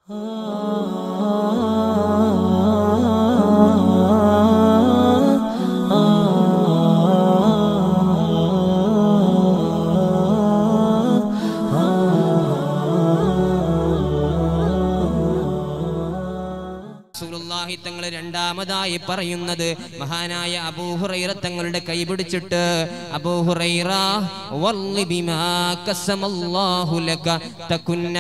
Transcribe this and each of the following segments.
റസൂലുള്ളാഹി തങ്ങൾ രണ്ടാമതായി പറയുന്നത് മഹാനായ അബൂഹുറൈറ തങ്ങളുടെ കൈ പിടിച്ചിട്ട് അബൂഹുറൈറ വല്ലി ബിമാ ഖസമല്ലാഹു ലക തകുന്ന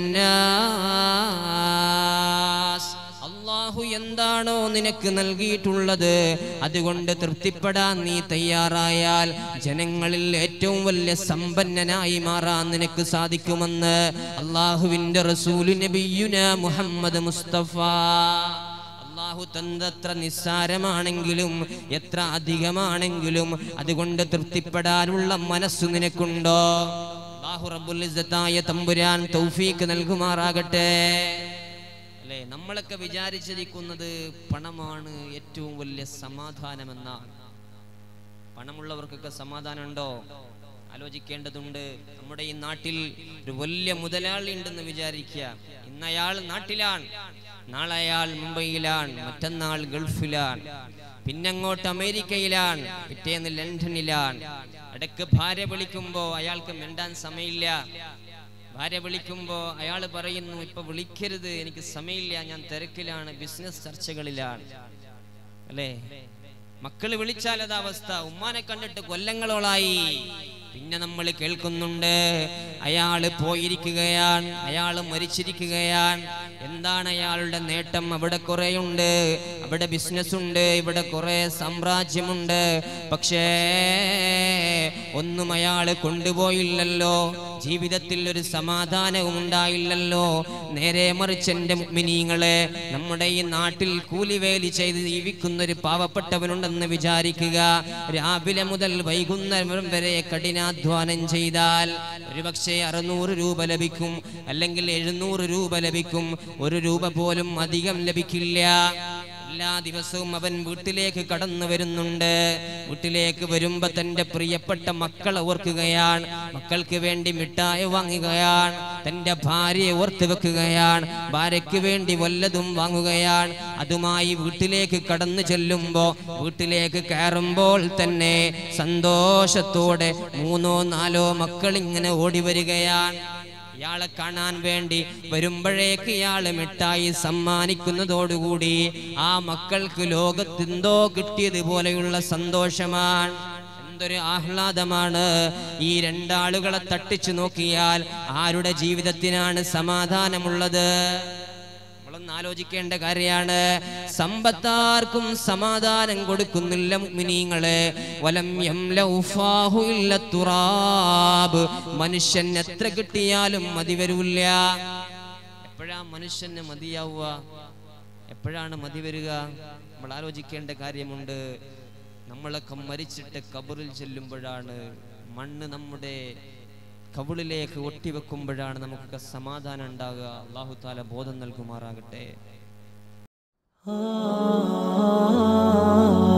അലന്നാസ് അള്ളാഹു എന്താണോ നിനക്ക് നൽകിയിട്ടുള്ളത് അതുകൊണ്ട് തൃപ്തിപ്പെടാൻ നീ തയ്യാറായാൽ ജനങ്ങളിൽ ഏറ്റവും വലിയ സമ്പന്നനായി മാറാൻ നിനക്ക് സാധിക്കുമെന്ന് അള്ളാഹുവിന്റെ റസൂലു നബിയുന മുഹമ്മദ് മുസ്തഫ അള്ളാഹു തന്തത്ര നിസ്സാരമാണെങ്കിലും എത്ര അധികമാണെങ്കിലും അതുകൊണ്ട് തൃപ്തിപ്പെടാനുള്ള മനസ്സു നിനക്കുണ്ടോ അള്ളാഹു റബ്ബുൽ ഇസ്സത്തായ തമ്പുരാൻ തൗഫീക്ക് നൽകുമാറാകട്ടെ അല്ലേ നമ്മളൊക്കെ വിചാരിച്ചിരിക്കുന്നത് പണമാണ് ഏറ്റവും വലിയ സമാധാനമെന്നാണ് പണമുള്ളവർക്കൊക്കെ സമാധാനം ഉണ്ടോ ആലോചിക്കേണ്ടതുണ്ട് നമ്മുടെ ഈ നാട്ടിൽ ഒരു വലിയ മുതലാളി ഉണ്ടെന്ന് വിചാരിക്കുക ഇന്ന് അയാൾ നാട്ടിലാണ് നാളെ അയാൾ മുംബൈയിലാണ് മറ്റന്നാൾ ഗൾഫിലാണ് പിന്നങ്ങോട്ട് അമേരിക്കയിലാണ് പിറ്റേന്ന് ലണ്ടനിലാണ് ഇടയ്ക്ക് ഭാര്യ വിളിക്കുമ്പോ അയാൾക്ക് മിണ്ടാൻ സമയമില്ല ഭാര്യ വിളിക്കുമ്പോ അയാൾ പറയുന്നു ഇപ്പൊ വിളിക്കരുത് എനിക്ക് സമയമില്ല ഞാൻ തിരക്കിലാണ് ബിസിനസ് ചർച്ചകളിലാണ് അല്ലേ മക്കള് വിളിച്ചാൽ അത് അവസ്ഥ ഉമ്മാനെ കണ്ടിട്ട് കൊല്ലങ്ങളോളായി പിന്നെ നമ്മൾ കേൾക്കുന്നുണ്ട് അയാള് പോയിരിക്കുകയാണ് അയാൾ മരിച്ചിരിക്കുകയാണ് എന്താണ് അയാളുടെ നേട്ടം അവിടെ കുറേയുണ്ട് അവിടെ ബിസിനസ് ഉണ്ട് ഇവിടെ കുറെ സാമ്രാജ്യമുണ്ട് പക്ഷേ ഒന്നും അയാൾ കൊണ്ടുപോയില്ലല്ലോ ജീവിതത്തിൽ ഒരു സമാധാനവും ഉണ്ടായില്ലല്ലോ നേരെ മറിച്ച് എൻ്റെ മിനിങ്ങളെ നമ്മുടെ ഈ നാട്ടിൽ കൂലിവേലി ചെയ്ത് ജീവിക്കുന്ന ഒരു പാവപ്പെട്ടവനുണ്ടെന്ന് വിചാരിക്കുക രാവിലെ മുതൽ വൈകുന്നേരം വരെ കഠിനാധ്വാനം ചെയ്താൽ ഒരുപക്ഷെ അറുന്നൂറ് രൂപ ലഭിക്കും അല്ലെങ്കിൽ എഴുന്നൂറ് രൂപ ലഭിക്കും ഒരു രൂപ പോലും അധികം ലഭിക്കില്ല എല്ലാ ദിവസവും അവൻ വീട്ടിലേക്ക് കടന്നു വരുന്നുണ്ട് വീട്ടിലേക്ക് വരുമ്പോ തന്റെ പ്രിയപ്പെട്ട മക്കളെ ഓർക്കുകയാണ് മക്കൾക്ക് വേണ്ടി മിഠായി വാങ്ങുകയാണ് തന്റെ ഭാര്യയെ ഓർത്ത് വെക്കുകയാണ് ഭാര്യയ്ക്ക് വേണ്ടി വല്ലതും വാങ്ങുകയാണ് അതുമായി വീട്ടിലേക്ക് കടന്നു ചെല്ലുമ്പോ വീട്ടിലേക്ക് കയറുമ്പോൾ തന്നെ സന്തോഷത്തോടെ മൂന്നോ നാലോ മക്കൾ ഇങ്ങനെ ഓടി വരികയാണ് ഇയാളെ കാണാൻ വേണ്ടി വരുമ്പോഴേക്ക് ഇയാള് മിഠായി സമ്മാനിക്കുന്നതോടുകൂടി ആ മക്കൾക്ക് ലോകത്തെന്തോ കിട്ടിയതുപോലെയുള്ള സന്തോഷമാണ് എന്തൊരു ആഹ്ലാദമാണ് ഈ രണ്ടാളുകളെ തട്ടിച്ചു നോക്കിയാൽ ആരുടെ ജീവിതത്തിനാണ് സമാധാനമുള്ളത് നമ്മളൊന്ന് ആലോചിക്കേണ്ട കാര്യമാണ് സമ്പത്താർക്കും സമാധാനം കൊടുക്കുന്നില്ല മുഅ്മിനീങ്ങളെ വലം യംലഉ ഫാഹു ഇല്ല തുറാബ് മനുഷ്യൻ എത്ര കിട്ടിയാലും മതി വരൂല്ല എപ്പോഴാ മനുഷ്യന് മതിയാവുക എപ്പോഴാണ് മതി വരിക നമ്മൾ ആലോചിക്കേണ്ട കാര്യമുണ്ട് നമ്മളൊക്കെ മരിച്ചിട്ട് കബറിൽ ചെല്ലുമ്പോഴാണ് മണ്ണ് നമ്മുടെ കവിളിലേക്ക് ഒട്ടിവെക്കുമ്പോഴാണ് നമുക്കൊക്കെ സമാധാനം ഉണ്ടാകുക അള്ളാഹു താല ബോധം നൽകുമാറാകട്ടെ ആ